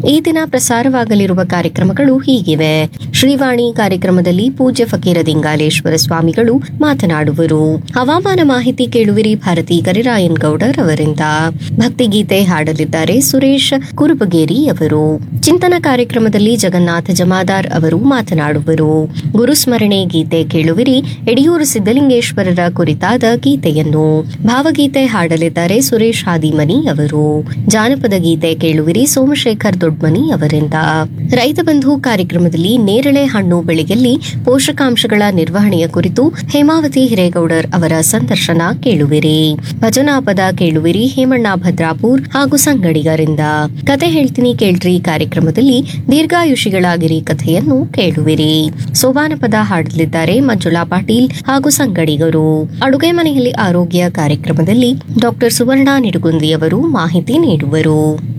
ಈ ದಿನ ಪ್ರಸಾರವಾಗಲಿರುವ ಕಾರ್ಯಕ್ರಮಗಳು ಹೀಗಿವೆ ಶ್ರೀವಾಣಿ ಕಾರ್ಯಕ್ರಮದಲ್ಲಿ ಪೂಜ್ಯ ಫಕೀರ ದಿಂಗಾಲೇಶ್ವರ ಸ್ವಾಮಿಗಳು ಮಾತನಾಡುವರು ಹವಾಮಾನ ಮಾಹಿತಿ ಕೇಳುವಿರಿ ಭಾರತಿ ಕರಿರಾಯನ್ ಗೌಡರ್ ಅವರಿಂದ ಭಕ್ತಿಗೀತೆ ಹಾಡಲಿದ್ದಾರೆ ಸುರೇಶ್ ಕುರುಬಗೇರಿ ಅವರು ಚಿಂತನ ಕಾರ್ಯಕ್ರಮದಲ್ಲಿ ಜಗನ್ನಾಥ ಜಮಾದಾರ್ ಅವರು ಮಾತನಾಡುವರು ಗುರುಸ್ಮರಣೆ ಗೀತೆ ಕೇಳುವಿರಿ ಯಡಿಯೂರು ಸಿದ್ದಲಿಂಗೇಶ್ವರರ ಕುರಿತಾದ ಗೀತೆಯನ್ನು ಭಾವಗೀತೆ ಹಾಡಲಿದ್ದಾರೆ ಸುರೇಶ್ ಹಾದಿಮನಿ ಅವರು ಜಾನಪದ ಗೀತೆ ಕೇಳುವಿರಿ ಸೋಮಶೇಖರ್ ದೊಡ್ಮನಿ ಅವರಿಂದ ರೈತ ಬಂಧು ಕಾರ್ಯಕ್ರಮದಲ್ಲಿ ನೇರಳೆ ಹಣ್ಣು ಬೆಳೆಯಲ್ಲಿ ಪೋಷಕಾಂಶಗಳ ನಿರ್ವಹಣೆಯ ಕುರಿತು ಹೇಮಾವತಿ ಹಿರೇಗೌಡರ್ ಅವರ ಸಂದರ್ಶನ ಕೇಳುವಿರಿ ಭಜನಾ ಪದ ಕೇಳುವಿರಿ ಹೇಮಣ್ಣ ಭದ್ರಾಪುರ್ ಹಾಗೂ ಸಂಗಡಿಗರಿಂದ ಕತೆ ಹೇಳ್ತೀನಿ ಕೇಳ್ರಿ ಕಾರ್ಯಕ್ರಮದಲ್ಲಿ ದೀರ್ಘಾಯುಷಿಗಳಾಗಿರಿ ಕಥೆಯನ್ನು ಕೇಳುವಿರಿ ಸೋಬಾನ ಪದ ಹಾಡಲಿದ್ದಾರೆ ಮಂಜುಳಾ ಪಾಟೀಲ್ ಹಾಗೂ ಸಂಗಡಿಗರು ಅಡುಗೆ ಮನೆಯಲ್ಲಿ ಆರೋಗ್ಯ ಕಾರ್ಯಕ್ರಮದಲ್ಲಿ ಡಾಕ್ಟರ್ ಸುವರ್ಣ ನಿಡುಗುಂದಿ ಅವರು ಮಾಹಿತಿ ನೀಡುವರು